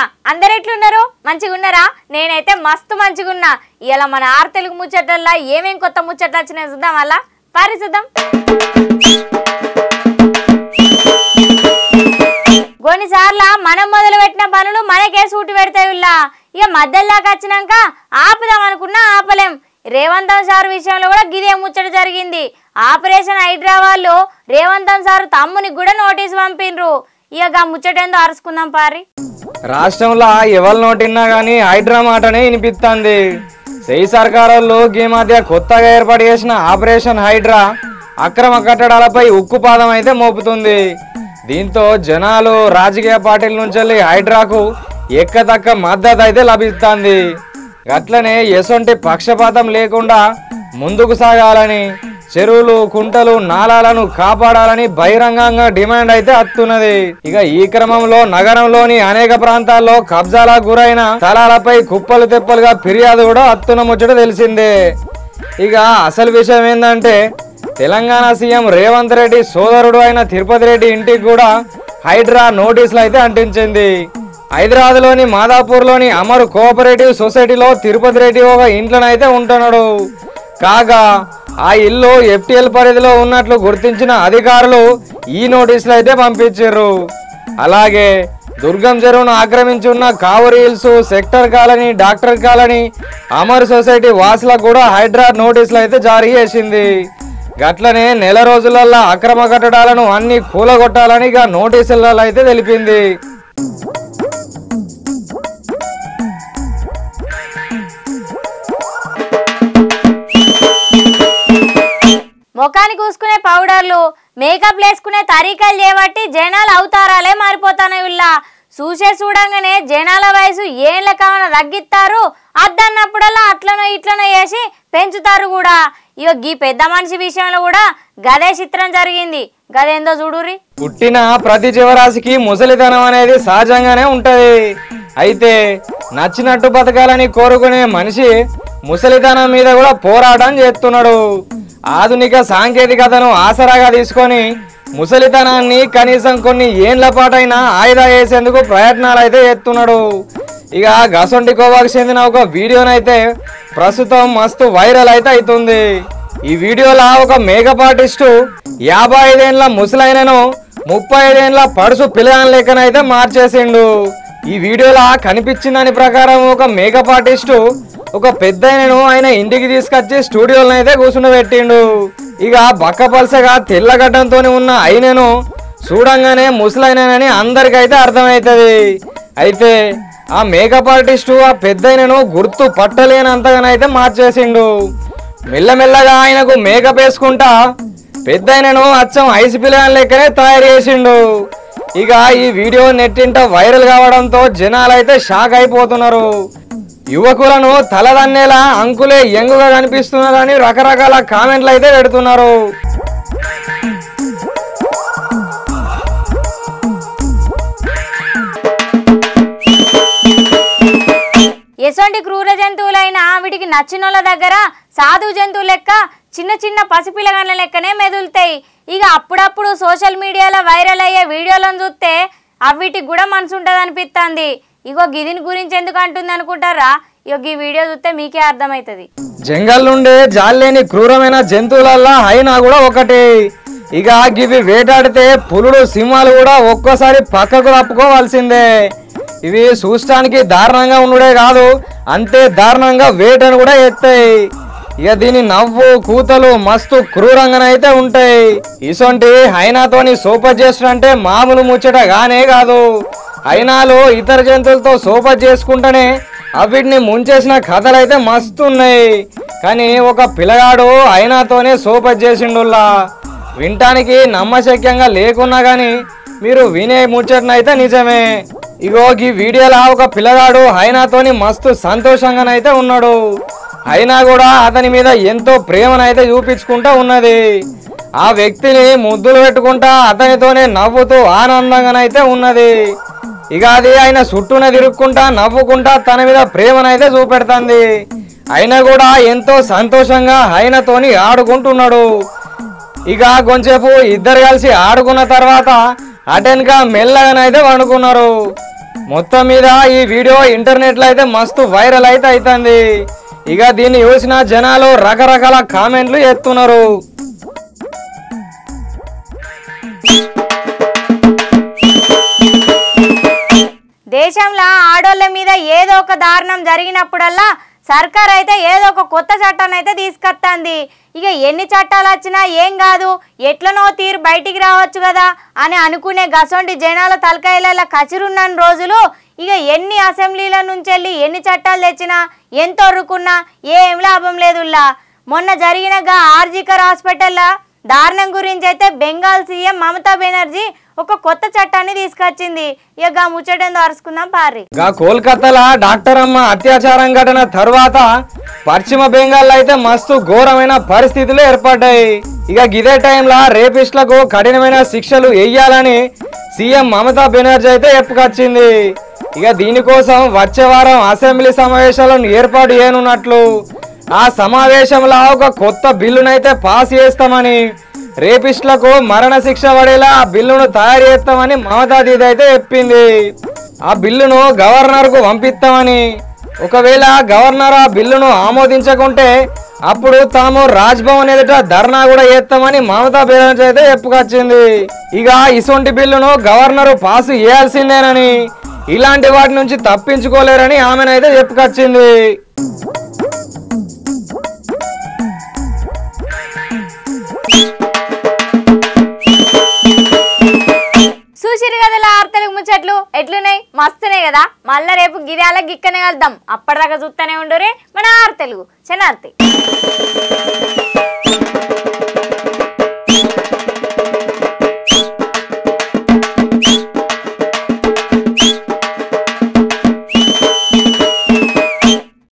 అందరు ఎట్లున్నారు మంచిగా ఉన్నారా నేనైతే మస్తు మంచిగా ఉన్నా ఇలా మన ఆరు తెలుగు ముచ్చట్లల్లో ఏమేం కొత్త ముచ్చట్లు వచ్చినాయి చూద్దాం అలా పారి చూద్దాం కొన్నిసార్లు మనం మొదలు పెట్టిన పనులు మనకే సూటు పెడతాయి ఉల్లా ఇక మధ్యలో దాకా వచ్చినాక ఆపుదాం అనుకున్నా ఆపలేం రేవంతన్ సార్ విషయంలో కూడా గిదే ముచ్చట జరిగింది ఆపరేషన్ హైడ్రా వాళ్ళు రేవంతన్ సార్ తమ్మునికి కూడా నోటీస్ పంపిండ్రు ఇక గా ముచ్చట ఏందో అరుచుకుందాం పారి రాష్ట్రంలో ఎవరి నోటిన్నా గానీ హైడ్రా మాటనే వినిపిస్తుంది సెయి సర్కారోళ్ళు ఈ మధ్య కొత్తగా ఏర్పాటు చేసిన ఆపరేషన్ హైడ్రా అక్రమ కట్టడాలపై ఉక్కుపాదం అయితే మోపుతుంది దీంతో జనాలు రాజకీయ పార్టీల నుంచి హైడ్రాకు ఎక్కతక్క మద్దతు అయితే లభిస్తుంది గట్లనే ఎసొంటి పక్షపాతం లేకుండా ముందుకు సాగాలని చెరువులు కుంటలు నాలాలను కాపాడాలని బహిరంగంగా డిమాండ్ అయితే అత్తున్నది ఇక ఈ క్రమంలో నగరంలోని అనేక ప్రాంతాల్లో కబ్జాలకు గురైన స్థలాలపై కుప్పలు తెప్పలుగా ఫిర్యాదు కూడా అత్తున ముచ్చట తెలిసిందే ఇక అసలు విషయం ఏంటంటే తెలంగాణ సీఎం రేవంత్ రెడ్డి సోదరుడు అయిన తిరుపతి రెడ్డి ఇంటికి కూడా హైడ్రా నోటీసులు అయితే అంటించింది హైదరాబాద్లోని మాదాపూర్లోని అమర్ కోఆపరేటివ్ సొసైటీలో తిరుపతి రెడ్డి ఒక ఇంట్లోనైతే ఉంటున్నాడు కాగా ఆ ఇల్లు ఎఫ్టిఎల్ పరిధిలో ఉన్నట్లు గుర్తించిన అధికారులు ఈ నోటీసులు అయితే పంపించారు అలాగే దుర్గం చెరువును ఆక్రమించి ఉన్న Kavuri hills sector colony doctor colony Amar society వాసులకు కూడా హైడ్రా నోటీసులు అయితే జారీ చేసింది గట్లనే నెల రోజులల్లో అక్రమ కట్టడాలను అన్ని కూలగొట్టాలని ఇక నోటీసులలో అయితే తెలిపింది ముఖానికి పూసుకునే పౌడర్లు మేకప్ వేసుకునే తరీకాలు చేయబట్టి జనాలు అవతారాలే మారిపోతాయి ఉల్లా చూసే చూడంగానే జనాల వయసు ఏళ్ళ కావన తగ్గిస్తారు అద్దన్నప్పుడల్లా అట్లనో ఇట్లనో వేసి పెంచుతారు కూడా ఇక గీ పెద్ద మనిషి విషయంలో కూడా గదే చిత్రం జరిగింది గదేందో చూడుర్రి పుట్టిన ప్రతి జీవరాశికి ముసలితనం అనేది సహజంగానే ఉంటది అయితే నచ్చినట్టు బతకాలని కోరుకునే మనిషి ముసలితనం మీద కూడా పోరాటం చేస్తున్నాడు ఆధునిక సాంకేతికతను ఆసరాగా తీసుకొని ముసలితనాన్ని కనీసం కొన్ని ఏండ్ల పాటైనా ఆయుధా వేసేందుకు ప్రయత్నాలు అయితే చేస్తున్నాడు ఇక గసొంటి కోవాకు చెందిన ఒక వీడియోనైతే ప్రస్తుతం మస్తు వైరల్ అయితే అవుతుంది ఈ వీడియోలో ఒక మేకప్ ఆర్టిస్టు యాభై ఐదేండ్ల ముసలైనను ముప్పై ఐదేండ్ల పడుసు పిల్లగాని లెక్కనైతే మార్చేసిండు ఈ వీడియోలో కనిపించిందని ప్రకారం ఒక మేకప్ ఆర్టిస్టు ఒక పెద్దయినను ఆయన ఇంటికి తీసుకొచ్చి స్టూడియోలో అయితే కూర్చుండబెట్టిండు ఇక బక్కపలసగా తెల్లగడ్డంతో ఉన్న అయినను చూడంగానే ముసలైనని అందరికైతే అర్థమవుతుంది అయితే ఆ మేకప్ ఆర్టిస్టు ఆ పెద్దయినను గుర్తు పట్టలేనంతగానైతే మార్చేసిండు మెల్లమెల్లగా ఆయనకు మేకప్ వేసుకుంటా పెద్దయినను అచ్చం ఐస్ పిల్లగాని లెక్కనే తయారు చేసిండు ఇక ఈ వీడియో నెట్టింట వైరల్ కావడంతో జనాలైతే షాక్ అయిపోతున్నారు యువకులను తలదన్నేలా అంకులే యంగుగా కనిపిస్తున్నారని రకరకాల కామెంట్లు అయితే పెడుతున్నారు ఎసొంటి క్రూర జంతువులైన వీటికి నచ్చినోళ్ళ దగ్గర సాధు జంతువు లెక్క చిన్న చిన్న పసిపిల్లగాళ్ళ లెక్కనే మెదులుతాయి ఇక అప్పుడప్పుడు సోషల్ మీడియాలో వైరల్ అయ్యే వీడియోలను చూస్తే అవిటికి కూడా మనసు ఉంటుంది అనిపిస్తుంది ఇగో గిదిని గురించి ఎందుకు అంటుంది అనుకుంటారా ఇగో ఈ వీడియో చూస్తే మీకే అర్థమవుతుంది జంగల్ నుండే జాలేని క్రూరమైన జంతువులల్లా హైనా కూడా ఒకటి ఇక గివి వేటాడితే పులులు సింహాలు కూడా ఒక్కోసారి పక్కకు తప్పుకోవాల్సిందే ఇవి చూడటానికి దారుణంగా ఉండుడే కాదు అంతే దారుణంగా వేటను కూడా ఎత్తాయి ఇక దీని నవ్వు కూతలు మస్తు క్రూరంగానైతే ఉంటాయి ఇసొంటి హైనాతోని సూపర్ చేస్తుంటే మామూలు ముచ్చట గానే కాదు హైనాలు ఇతర జంతువులతో సూపర్ చేసుకుంటేనే అవిటిని ముంచేసిన కథలైతే మస్తు ఉన్నాయి కానీ ఒక పిల్లగాడు అయినాతోనే సూపర్ చేసిండుల్లా వినటానికి నమ్మశక్యంగా లేకున్నా కానీ మీరు వినే ముచ్చటనైతే నిజమే ఇగో ఈ వీడియోలో ఒక పిల్లగాడు హైనాతోని మస్తు సంతోషంగానైతే ఉన్నాడు అయినా కూడా అతని మీద ఎంతో ప్రేమనైతే చూపించుకుంటా ఉన్నది ఆ వ్యక్తిని ముద్దులు పెట్టుకుంటా అతనితోనే నవ్వుతూ ఆనందంగానైతే ఉన్నది ఇక అది ఆయన చుట్టూనే తిరుక్కుంటా నవ్వుకుంటా తన మీద ప్రేమనైతే చూపెడుతుంది అయినా కూడా ఎంతో సంతోషంగా ఆయనతోని ఆడుకుంటున్నాడు ఇక కొంచెంసేపు ఇద్దరు కలిసి ఆడుకున్న తర్వాత అటెన్గా మెల్లగానైతే వండుకున్నారు మొత్తం మీద ఈ వీడియో ఇంటర్నెట్ లో అయితే మస్తు వైరల్ అయితే అవుతుంది ఇక దీన్ని చూసిన జనాలు రకరకాల కామెంట్లు ఎత్తున్నారు దేశంలో ఆడోళ్ళ మీద ఏదో ఒక దారుణం జరిగినప్పుడల్లా సర్కార్ అయితే ఏదో ఒక కొత్త చట్టాన్ని అయితే తీసుకొస్తుంది ఇక ఎన్ని చట్టాలు వచ్చినా ఏం కాదు ఎట్లనో తీరు బయటికి రావచ్చు కదా అని అనుకునే గసొంటి జనాల తలకాయల కచిరున్న రోజులు ఇక ఎన్ని అసెంబ్లీల నుంచి వెళ్ళి ఎన్ని చట్టాలు తెచ్చినా ఎంత ఒరుకున్నా ఏం లాభం లేదుల్లా మొన్న జరిగిన గా ఆర్జికర్ హాస్పిటల్లో దారుణం గురించి అయితే బెంగాల్ సీఎం మమతా బెనర్జీ ఒక కొత్త చట్టాన్ని తీసుకొచ్చింది ఇక గా ముచ్చటేందో అరుచుకుందాం పారి గా కోల్కతాలో డాక్టర్ అమ్మ అత్యాచారం ఘటన తర్వాత పశ్చిమ బెంగాల్ అయితే మస్తు ఘోరమైన పరిస్థితులు ఏర్పడ్డాయి ఇక గిదే టైంలో రేపిస్టులకు కఠినమైన శిక్షలు వేయాలని సీఎం మమతా బెనర్జీ అయితే చెప్పుకొచ్చింది ఇక దీనికోసం వచ్చే వారం అసెంబ్లీ సమావేశాలను ఏర్పాటు చేయనున్నట్లు ఆ సమావేశంలో ఒక కొత్త బిల్లునైతే పాస్ చేస్తామని రేపిస్టులకు మరణ శిక్ష పడేలా ఆ బిల్లును తయారు చేస్తామని మమతా దీది అయితే చెప్పింది ఆ బిల్లును గవర్నర్ కు పంపిస్తామని ఒకవేళ గవర్నర్ ఆ బిల్లును ఆమోదించకుంటే అప్పుడు తాము రాజ్భవన్ ఎదుట ధర్నా కూడా చేస్తామని మమతా బెనర్జీ అయితే చెప్పుకొచ్చింది ఇక ఇసొంటి బిల్లును గవర్నర్ పాస్ చేయాల్సిందేనని ఇలాంటి వాటి నుంచి తప్పించుకోలేరని ఆమెనైతే చెప్పుకొచ్చింది చూసిరు కదా ఆర్తలకు ముచ్చట్లు ఎట్లున్నాయి మస్తున్నాయి కదా మళ్ళా రేపు గిరాల గిక్కనే వెళ్దాం అప్పటిదాకా చూస్తూనే ఉండురే మన ఆర్తెలుగు శనార్తి